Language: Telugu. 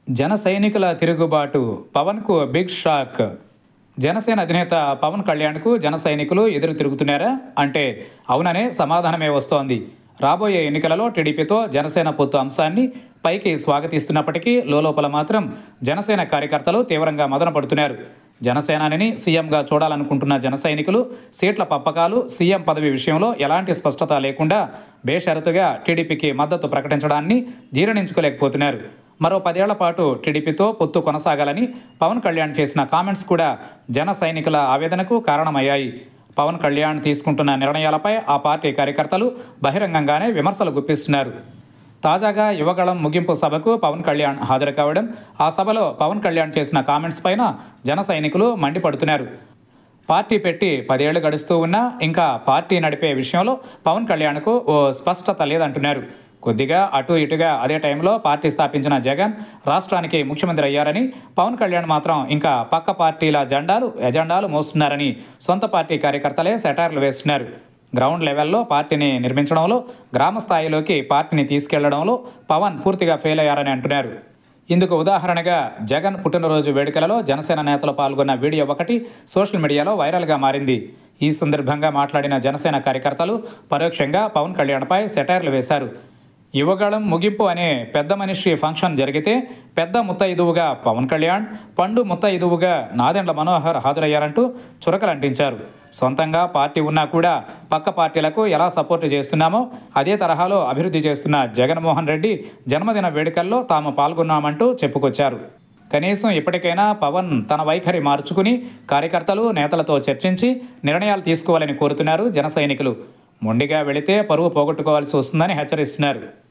జన సైనికుల తిరుగుబాటు పవన్కు బిగ్ షాక్ జనసేన అధినేత పవన్ కళ్యాణ్కు జన సైనికులు ఎదురు తిరుగుతున్నారా అంటే అవుననే సమాధానమే వస్తోంది రాబోయే ఎన్నికలలో టీడీపీతో జనసేన పొత్తు అంశాన్ని పైకి స్వాగతిస్తున్నప్పటికీ లోపల మాత్రం జనసేన కార్యకర్తలు తీవ్రంగా మదన పడుతున్నారు జనసేనాని సీఎంగా చూడాలనుకుంటున్న జన సైనికులు సీట్ల పంపకాలు సీఎం పదవి విషయంలో ఎలాంటి స్పష్టత లేకుండా బేషరతుగా టీడీపీకి మద్దతు ప్రకటించడాన్ని జీర్ణించుకోలేకపోతున్నారు మరో పదేళ్ల పాటు టీడీపీతో పొత్తు కొనసాగాలని పవన్ కళ్యాణ్ చేసిన కామెంట్స్ కూడా జన సైనికుల ఆవేదనకు కారణమయ్యాయి పవన్ కళ్యాణ్ తీసుకుంటున్న నిర్ణయాలపై ఆ పార్టీ కార్యకర్తలు బహిరంగంగానే విమర్శలు గుప్పిస్తున్నారు తాజాగా యువగళం ముగింపు సభకు పవన్ కళ్యాణ్ హాజరు కావడం ఆ సభలో పవన్ కళ్యాణ్ చేసిన కామెంట్స్ పైన జన సైనికులు మండిపడుతున్నారు పార్టీ పెట్టి పదేళ్లు గడుస్తూ ఉన్నా ఇంకా పార్టీ నడిపే విషయంలో పవన్ కళ్యాణ్కు ఓ స్పష్టత లేదంటున్నారు కొద్దిగా అటు ఇటుగా అదే టైంలో పార్టీ స్థాపించిన జగన్ రాష్ట్రానికి ముఖ్యమంత్రి అయ్యారని పవన్ కళ్యాణ్ మాత్రం ఇంకా పక్క పార్టీల జెండాలు ఎజెండాలు మోస్తున్నారని సొంత పార్టీ కార్యకర్తలే సెటార్లు వేస్తున్నారు గ్రౌండ్ లెవెల్లో పార్టీని నిర్మించడంలో గ్రామ స్థాయిలోకి పార్టీని తీసుకెళ్లడంలో పవన్ పూర్తిగా ఫెయిల్ అయ్యారని అంటున్నారు ఇందుకు ఉదాహరణగా జగన్ పుట్టినరోజు వేడుకలలో జనసేన నేతలు పాల్గొన్న వీడియో ఒకటి సోషల్ మీడియాలో వైరల్గా మారింది ఈ సందర్భంగా మాట్లాడిన జనసేన కార్యకర్తలు పరోక్షంగా పవన్ కళ్యాణ్పై సెటైర్లు వేశారు యువగళం ముగింపు అనే పెద్ద మనిషి ఫంక్షన్ జరిగితే పెద్ద ముత్తైదువుగా పవన్ కళ్యాణ్ పండు ముత్తైదువుగా నాదెండ్ల మనోహర్ హాజరయ్యారంటూ చురకలంటించారు సొంతంగా పార్టీ ఉన్నా కూడా పక్క పార్టీలకు ఎలా సపోర్టు చేస్తున్నామో అదే తరహాలో అభివృద్ధి చేస్తున్న జగన్మోహన్ రెడ్డి జన్మదిన వేడుకల్లో తాము పాల్గొన్నామంటూ చెప్పుకొచ్చారు కనీసం ఇప్పటికైనా పవన్ తన వైఖరి మార్చుకుని కార్యకర్తలు నేతలతో చర్చించి నిర్ణయాలు తీసుకోవాలని కోరుతున్నారు జన సైనికులు మొండిగా వెళితే పరువు పోగొట్టుకోవాల్సి వస్తుందని హెచ్చరిస్తున్నారు